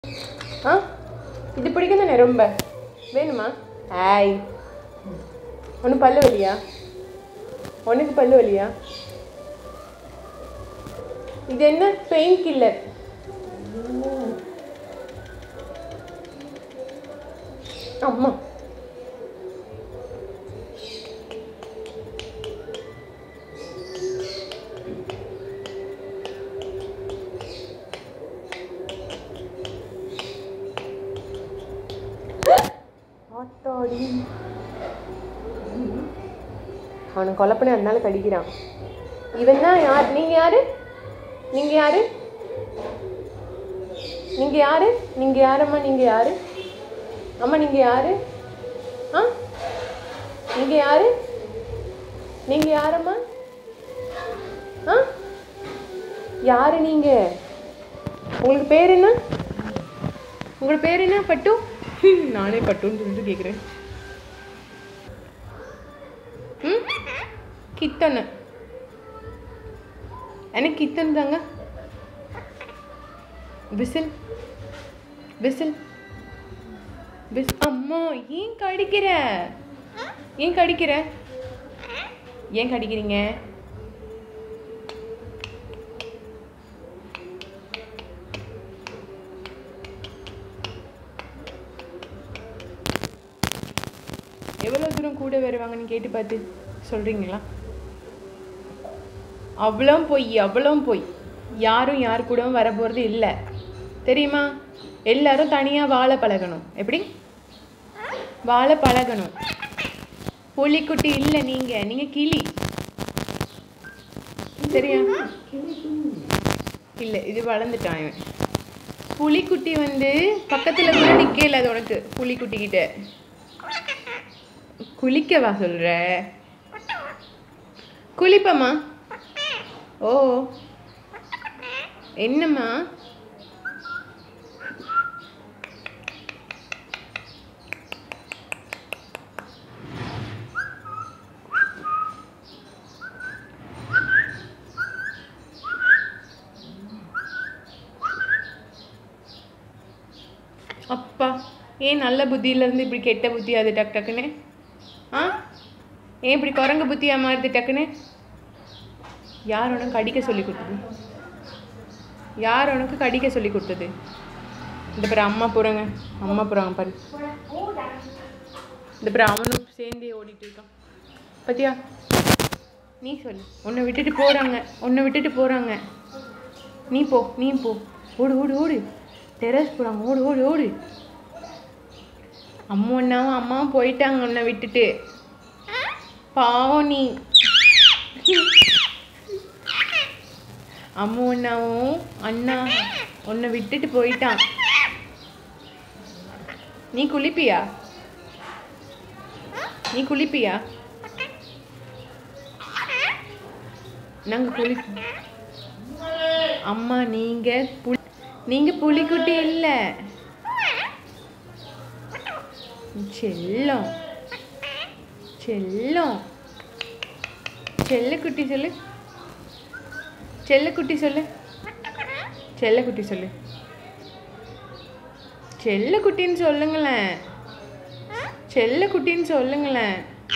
ஆ இது பிடிக்கும் தானே ரொம்ப வேணுமா ஆய் ஒன்று பல்லு வலியா உனக்கு பல்லு வலியா இது என்ன பெயின் கில்லர் அம்மா ஆத்தாடி அவனை கொலை பண்ணி அதனால கடிக்கிறான் இவன் தான் யார் நீங்கள் யாரு நீங்கள் யாரு நீங்கள் யாரு நீங்கள் யாரம்மா நீங்கள் யாரு அம்மா நீங்கள் யாரு ஆ நீங்கள் யாரு நீங்கள் யாரம்மா ஆ யாரு நீங்கள் உங்களுக்கு பேர் என்ன உங்களோட பேர் என்ன பட்டு நானே பட்டுன்னு சொல்லிட்டு கேட்குறேன் ம் கித்தனை எனக்கு கித்தன் தாங்க விசில் விசில் விஸ் அம்மா ஏன் கடிக்கிற ஏன் கடிக்கிற ஏன் கடிக்கிறீங்க எவ்வளோ தூரம் கூட வருவாங்கன்னு கேட்டு பார்த்து சொல்கிறீங்களா அவ்வளோ பொய் அவ்வளோ பொய் யாரும் யார் கூடவும் வர போகிறது இல்லை தெரியுமா எல்லாரும் தனியாக வாழ பழகணும் எப்படி வாழ பழகணும் புலிக்குட்டி இல்லை நீங்கள் நீங்கள் கிளி சரியா இல்லை இது வளர்ந்துட்டான் இவன் புலிக்குட்டி வந்து பக்கத்தில் கூட நிற்கல அது உனக்கு புலிக்குட்டி கிட்ட குளிக்கவா சொல்ற குளிப்பம்மா ஓ என்னம்மா அப்பா ஏன் நல்ல புத்தியிலேருந்து இப்படி கெட்ட புத்தி அது டக் டக்குன்னு ஆ ஏன் இப்படி குரங்கு புத்தியாக மாறுது டக்குன்னு யார் உனக்கு கடிக்க சொல்லி கொடுத்தது யார் உனக்கு கடிக்க சொல்லி கொடுத்தது இந்த பேர் அம்மா போகிறாங்க அம்மா போகிறாங்க பாரு இந்த பேர் அவனும் சேர்ந்தே ஓடிட்டு இருக்கான் பத்தியா நீ சொல்லு உன்னை விட்டுட்டு போகிறாங்க உன்னை விட்டுட்டு போகிறாங்க நீ போ நீ போ ஓடு ஓடு ஓடு டெரஸ் போகிறாங்க ஓடு ஓடு ஓடு அம்மா அண்ணாவும் அம்மாவும் போயிட்டாங்க உன்னை விட்டுட்டு பாவம் நீ அம்மா அண்ணாவும் அண்ணா உன்னை விட்டுட்டு போயிட்டான் நீ குளிப்பியா நீ குளிப்பியா நாங்க குளி அம்மா நீங்க புலி நீங்க புலிக்குட்டி இல்ல செல்லம் செல்லம் செல்லக்குட்டி சொல்லு செல்லக்குட்டி சொல்லு செல்லக்குட்டி சொல்லு செல்லக்குட்டின்னு சொல்லுங்களேன் செல்லக்குட்டின்னு சொல்லுங்களேன்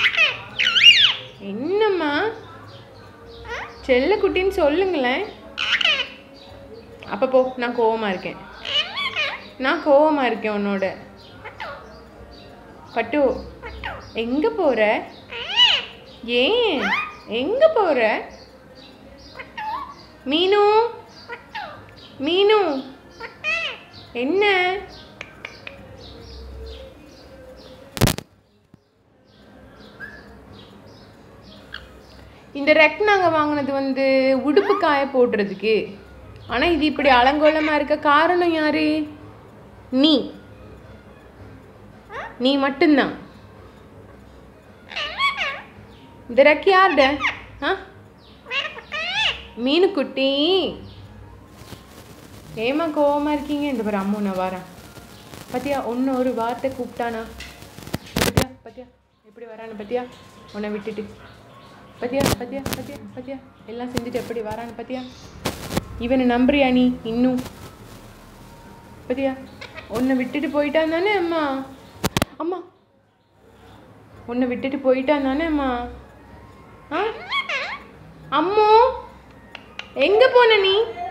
என்னம்மா செல்லக்குட்டின்னு சொல்லுங்களேன் அப்போ போ நான் கோவமா இருக்கேன் நான் கோவமா இருக்கேன் உன்னோட பட்டு எங்க போற ஏன் எங்க போற மீனு மீனு என்ன இந்த ரெக் நாங்கள் வாங்கினது வந்து உடுப்பு காய போடுறதுக்கு ஆனால் இது இப்படி அலங்கோலமாக இருக்க காரணம் யாரு நீ நீ மட்டும்தான் இந்த ரெக் யாருட ஆ மீனுக்குட்டி ஏமா கோவமா இருக்கீங்க இந்த பாரு அம்மு நான் வரேன் பத்தியா ஒன்று ஒரு வார்த்தை கூப்பிட்டானா பத்தியா பத்தியா எப்படி வரான்னு பத்தியா உன்னை விட்டுட்டு பத்தியா பத்தியா பத்தியா பத்தியா எல்லாம் செஞ்சுட்டு எப்படி வரான்னு பத்தியா இவனை நம்புறியா நீ இன்னும் பத்தியா உன்னை விட்டுட்டு போயிட்டான் தானே அம்மா அம்மா உன்னை விட்டுட்டு போயிட்டான் தானே அம்மா ஆ அம்மு எங்கே போன நீ